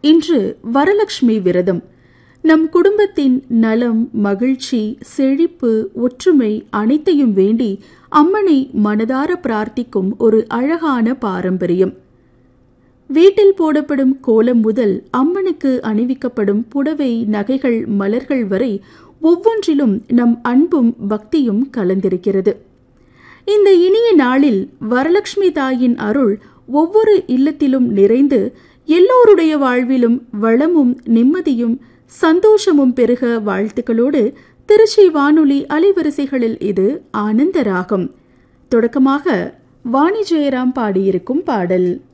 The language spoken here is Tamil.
இன்று வரலட்சுமி விரதம் நம் குடும்பத்தின் நலம் மகிழ்ச்சி செழிப்பு ஒற்றுமை அனைத்தையும் வேண்டி அம்மனை மனதார பிரார்த்திக்கும் ஒரு அழகான பாரம்பரியம் வீட்டில் போடப்படும் கோலம் முதல் அம்மனுக்கு அணிவிக்கப்படும் புடவை நகைகள் மலர்கள் வரை ஒவ்வொன்றிலும் நம் அன்பும் பக்தியும் கலந்திருக்கிறது இந்த இனிய நாளில் வரலட்சுமி தாயின் அருள் ஒவ்வொரு இல்லத்திலும் நிறைந்து எல்லோருடைய வாழ்விலும் வளமும் நிம்மதியும் சந்தோஷமும் பெருக வாழ்த்துக்களோடு திருச்சி வானொலி அலைவரிசைகளில் இது ஆனந்த ராகம் தொடக்கமாக வாணி ஜெயராம் பாடியிருக்கும் பாடல்